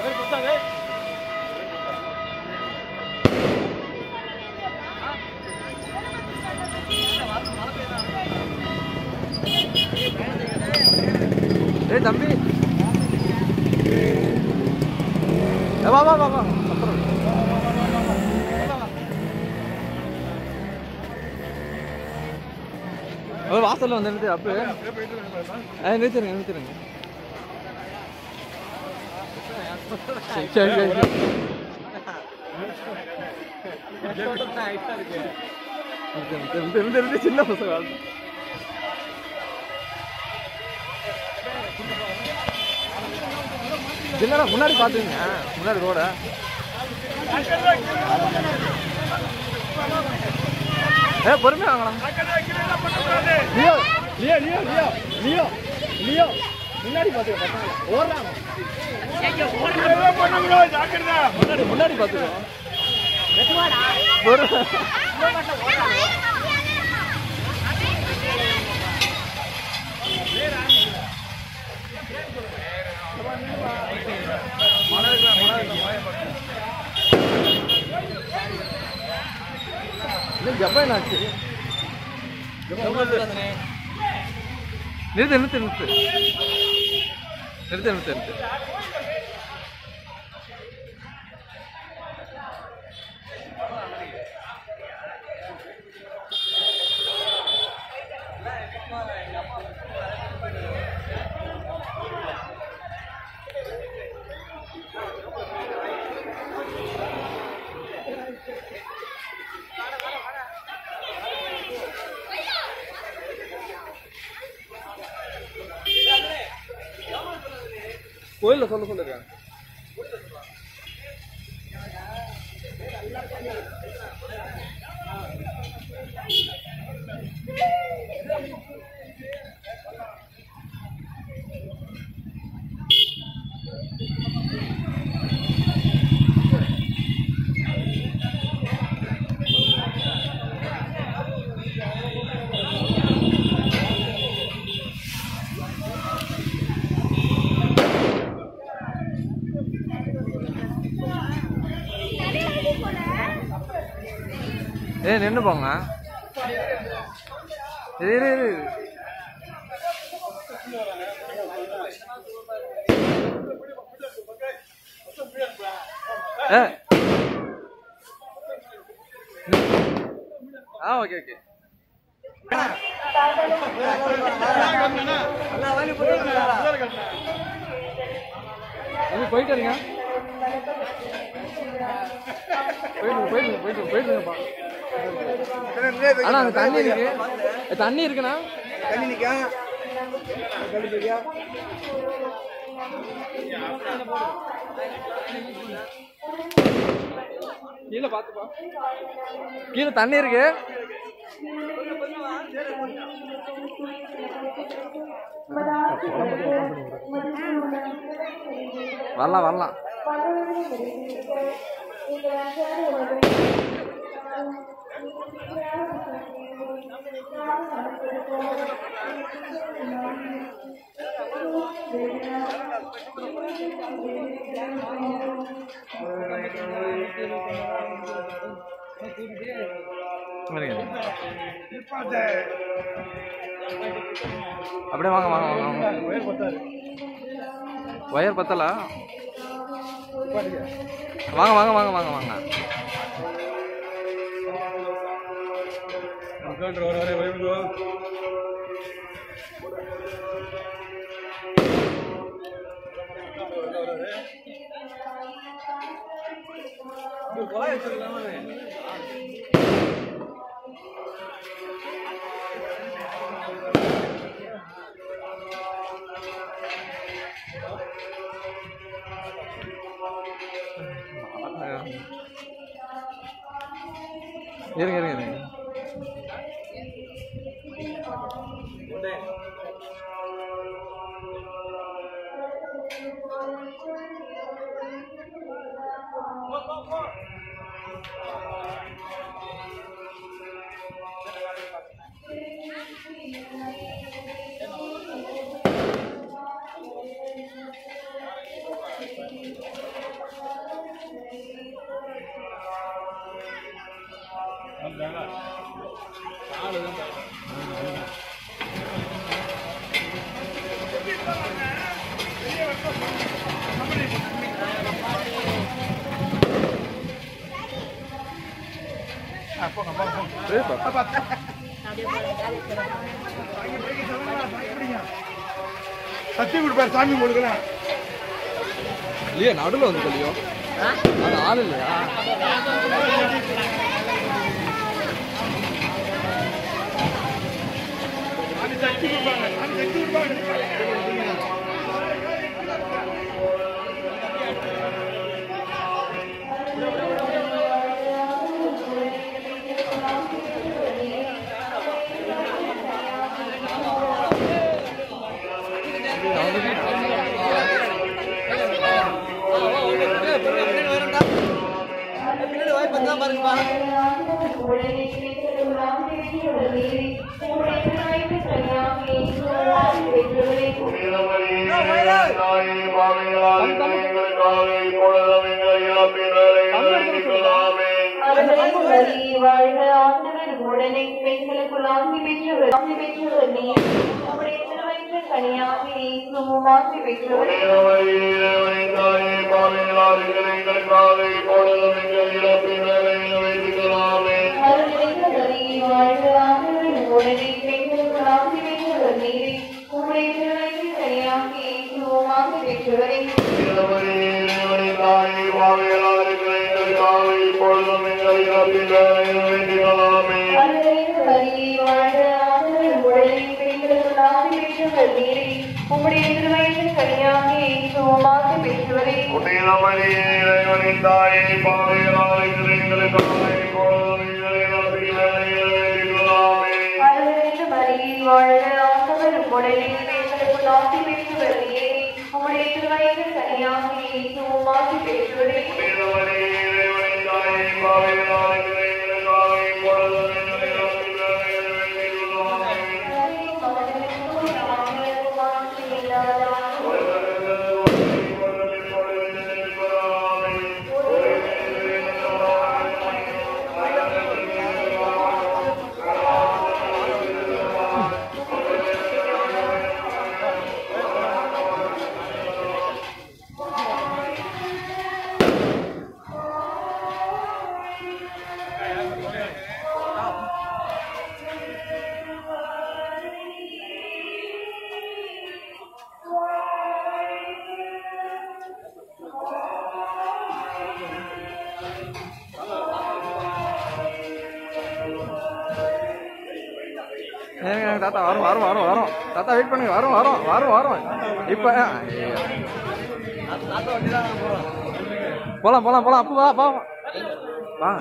ஏய் தம்பி ஏ, வா வா வா வா அப்புறம் ஒரு வாசல்ல வந்து நிறுத்து அப்படியே ஆ நிறுத்துருங்க நிறுத்துருங்க சரி சரி சரி சரி. நிறுத்து, நிறுத்து, நிறுத்து, நிறுத்து, நிறுத்து, சின்ன பசங்க இல்லைண்ணா முன்னாடி பார்த்துங்க முன்னாடி ரோட ஏ பொறுமையா வாங்கலாம் Leo Leo Leo Leo Leo Leo முன்னாடி பார்த்துக்க பசங்க ஓடுறாங்க முன்னாடி முன்னாடி பார்த்துக்கோ ஒரு இல்லை ஜப்பான் ஆச்சு நிறுத்து நிறுத்து நிறுத்து நிறுத்து நிறுத்து நிறுத்து கோயிலில் சொல்ல சொல்லிருக்காங்க ஏ நின்று போங்க இரு இரு இரு ஏ ஆ ஓகே ஓகே அது போயிட்டு இருங்க போயிட்டு போயிட்டு போயிட்டு போயிட்டுங்கப்பா அண்ணா அந்த தண்ணி இருக்கு ஏ, தண்ணி இருக்குண்ணா தண்ணி நிக்கா தண்ணி நிக்கா கீழே பார்த்துப்பா கீழே தண்ணி இருக்கு வரலாம் வரலாம் இருங்க. அப்படியே வாங்க வாங்க வாங்க வாங்க ஒயர் பத்தல வாங்க வாங்க வாங்க வாங்க வாங்க இருங்க இருங்க இருங்க ஏப்பா. சத்தி கொடுப்பாரு சாமி கொடுக்கலாம் இல்லையா நடுவில் வந்து கல்லியோ அது ஆள் இல்லையா சத்தி கொடுப்பாங்க சாமி சத்தி கொடுப்பாங்க வாழ்க ஆண்டவர் உடனே பெண்களுக்குள் ஆசி பெற்றவர் ஆசி பெற்றவர் நீ உம்முடைய திருவயிற்றின் கனியாக இயேசுவும் ஆசி பெற்றவர் அருள்மிகு மரியே, வாழ்க ஆண்டவர் உடனே பெண்களுக்குள் ஆசி பெற்றவர் நீரே உம்முடைய திருவயிற்றின் கனியாக இயேசுவும் ஆசி பெற்றவரே அருள்மிகு மரியே, வாழ்க ஆண்டவர் உடனே பெண்களுக்குள் ஆசி பெற்றவர் நீரே உம்முடைய திருவயிற்றின் கனியாக இயேசுவும் ஆசி பெற்றவரே அருள்மிகு மரியே, வாழ்க ஆண்டவர் உடனே பெண்களுக்குள் ஆசி பெற்றவர் நீரே உம்முடைய திருவயிற்றின் கனியாக இயேசுவும் ஆசி பெற்றவரே ஏங்க தாத்தா வரும் வரும் வரும் வரும் தாத்தா வெயிட் பண்ணுங்க வரும் வரும் வரும் வரும் இப்போ போலாம் போலாம் போலாம் அப்போ வா வா வா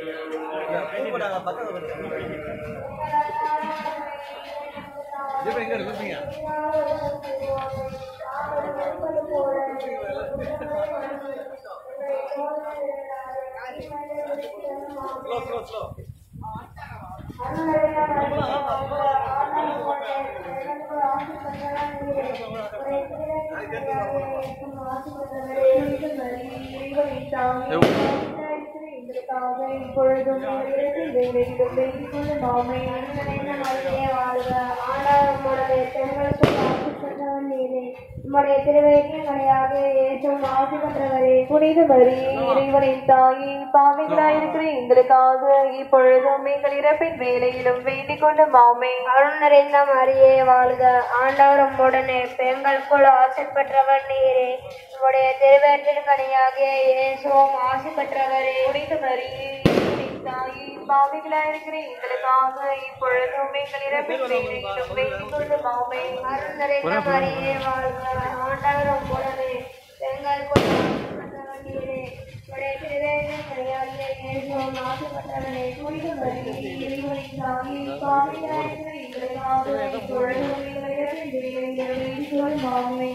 இப்பொழுதும் இடத்தில் வேலையிலும் வேண்டிக்கொண்டு மாமை அண்ணனை மரியே வாழ்க ஆனாலும் உடைய பெண்களுக்கு ஆசி பெற்றவன் நீரே உம்முடைய திருவேற்றின் மனையாக ஏற்றும் ஆசி பெற்றவரே புனித மரியே இறைவனின் தாயே பாவிகளாயிருக்கிற எங்களுக்காக இப்பொழுதும் எங்கள் இறப்பின் வேலையிலும் வேண்டிக் கொண்டு மாமை அருள் நிறைந்த மரியே வாழ்க ஆண்டவர் உம்முடனே பெண்களுக்குள் ஆசை பெற்றவர் நீரே உம்முடைய திருவேற்றின் கனியாகிய இயேசுவும் ஆசை பெற்றவரே புனித மரியே இறைவனின் தாயே பாவிகளாயிருக்கிற எங்களுக்காக இப்பொழுதும் எங்கள் இறப்பின் வேலையிலும் வேண்டிக் கொண்டு மாமை அருள் நிறைந்த மரியே வாழ்க ஆண்டவர் உம்முடனே பெண்களுக்குள் ஆசை பெற்றவர் நீரே உம்முடைய திருவேற்றின் கனியாகிய இயேசுவும் ஆசை பெற்றவரே புனித மரியே இறைவனின் தாயே பாவிகளாயிருக்கிற எங்களுக்காக இப்பொழுதும் எங்கள் இறப்பின் வேலையிலும் வேண்டிக் கொண்டு மாமை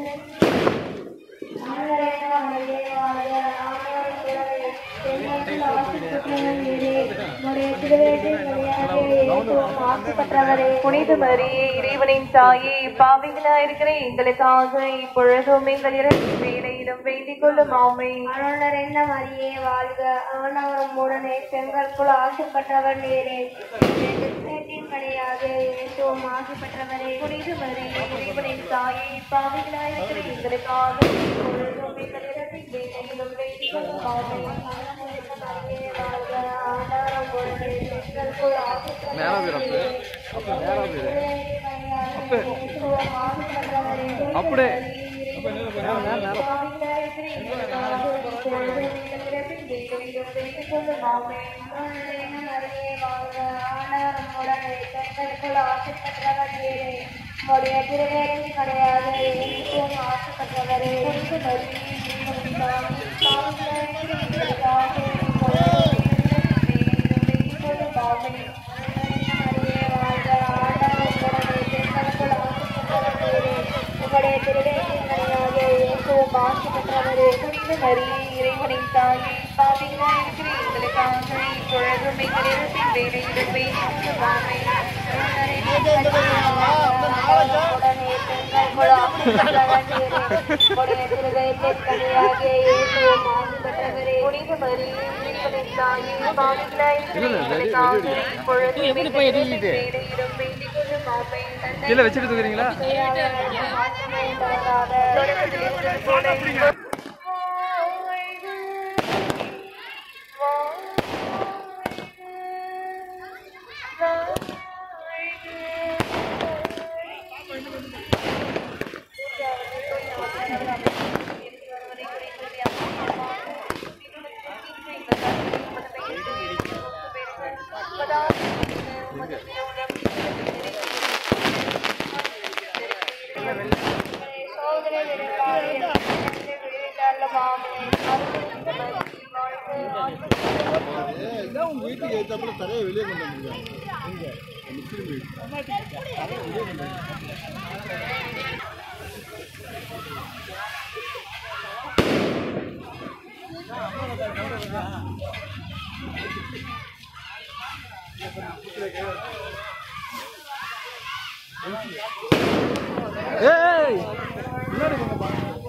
புனித மரியே இறைவனின் தாயே பாவிகளா இருக்கிற எங்களுக்காக இப்பொழுதும் எங்கள் இறப்பின் வேலையிலும் வேண்டிக் கொள்ளும் ஆமை அருள் நிறைந்த மரியே வாழ்க ஆண்டவரும் உடனே பெண்களுக்குள் ஆசைப்பட்டவர் நீரே கிறிஸ்துவின் கடையாக இயேசுவும் ஆசைப்பட்டவரே புனித மரியே இறைவனின் தாயே பாவிகளா இருக்கிற எங்களுக்காக இப்பொழுதும் எங்கள் இறப்பின் நேரா போயிரு அப்ப அப்ப நேரா போயிரு அப்ப அப்படியே நேரா நேரா நேரா உடைய திருவேற்றம் கிடையாது எங்கும் ஆசைப்பட்டவரே உங்களுடைய திருவேற்றம் கிடையாது எங்கும் ஆசைப்பட்டவரே புனித மரி இறைவனின் தாயே பாவிகளாய் இருக்கிற எங்களுக்காக இப்பொழுதும் எங்கள் இறப்பின் வேலையிலும் வேண்டிக் கீழே வச்சுட்டு தூக்குறீங்களா உங்க வீட்டுக்கு ஏற்றப்பல தரையை வெளியே கொண்டு வந்தீங்க எங்க முஸ்லீம் வீடு ஏய் முன்னாடி போங்கப்பா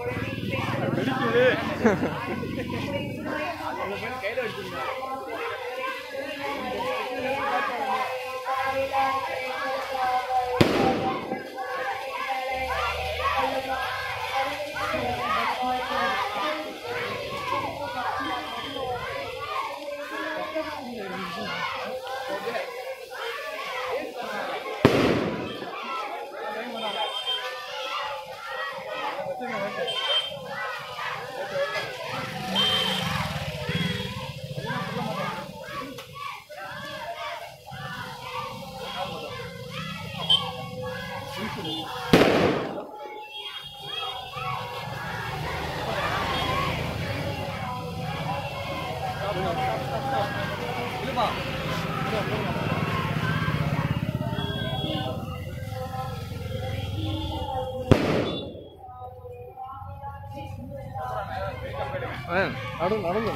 நடு நடந்து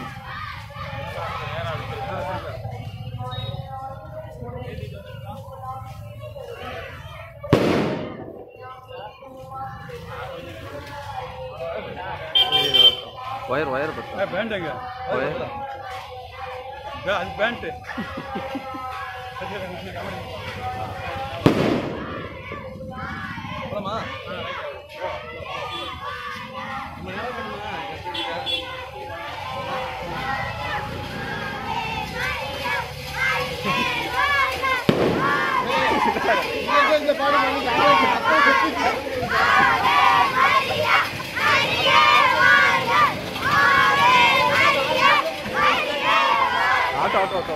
ஒயர் ஒயர் பத்து பேண்ட்டுங்க ஒயர் அது பேண்ட்டு போலாமா இந்த பாடு பண்ணி auto auto auto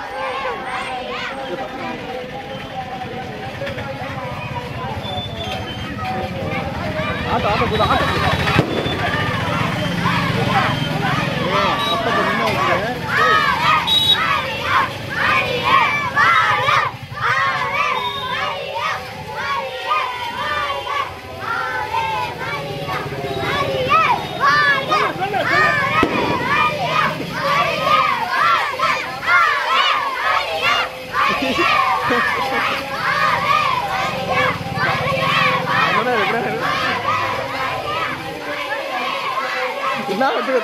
auto auto கூட ஆட்டோ கூட அப்போ என்ன ஆகுது என்ன எப்படி என்ன விட்டு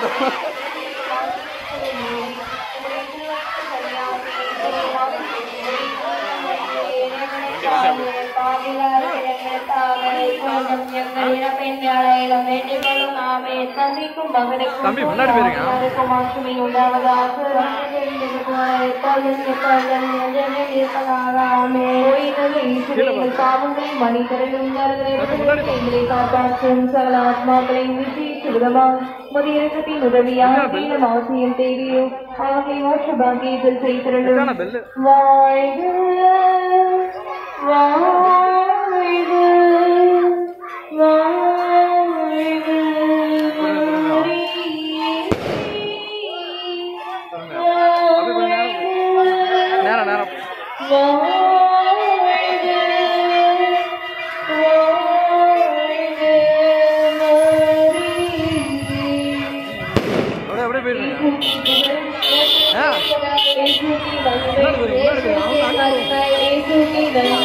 பாவிகளாய் ஆவிலாருக்காக இப்பொழுதும் எங்கள் இறப்பின் வேலையிலும் வேண்டிக் கொள்ளும் ஆமே தந்தைக்கும் மகனுக்கும் தம்பி, முன்னாடி போயிருங்க. எல்லாருக்கும் ஆட்சிமை உண்டாவதாக எப்பொழுதும் எப்பொழுதும் என்றென்றும் இருப்பதாக ஆமே கோயில்கள் ஈஸ்வரிகள் பாவங்களை மனிதர்களும் எங்களை காப்பாற்றும் சகல ஆத்மாக்களையும் விசேஷ விதமாக முதியத்தின் உதவியாக தீனம் அவசியம் தேவையோ ஆகிய மோட்ச பாக்கியத்தில் செய்திருளும் இதான பெல்லு வாழ்க வாழ்க வாழ்க நேரம் நேரம் அப்படியே அப்படியே போயிருங்க ஆ முன்னாடி போயிருங்க முன்னாடி போயிருங்க அவங்க அங்க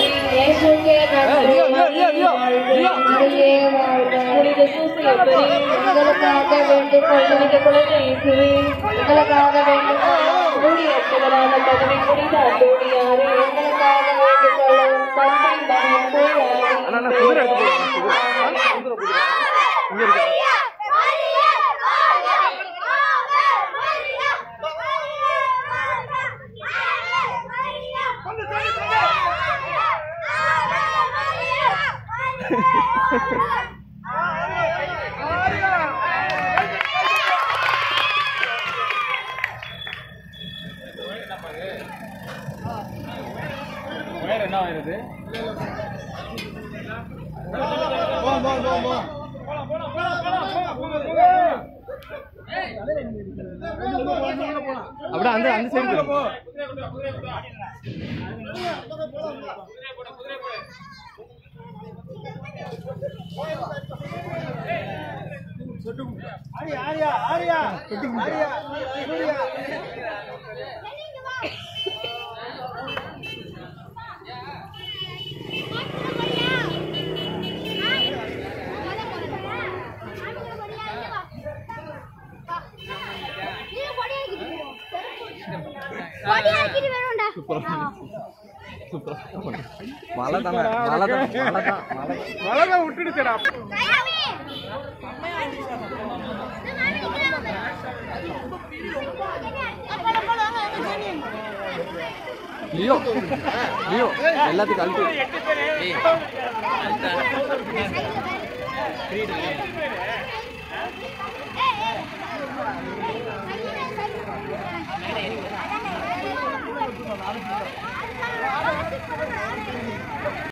எங்களுக்காக வேண்டும் கொள்ளுமிக்க குழந்தை இயேசுவே எங்களுக்காக வேண்டும் கூடிய எட்டுகளான பதவி புரிந்த அந்தோடியாரே எங்களுக்காக வேண்டும் கொள்ளும் தந்தை மகன் அண்ணா அண்ணா குதிரை எடுத்து போயிருங்க குதிரை குதிரை இங்க இருக்கு என்ன ஆயிருது போ போ போ போ அப்படியே அந்த அந்த சைடு போ ஆரியா ஆரியா ஆரியா ஆரியா சூர்யா மழை தானே மழை தான் மழை தான் மழை மழை தான் விட்டுடுச்சடா லியோ லியோ எல்லாத்துக்கும் அழுத்து Hey, hey.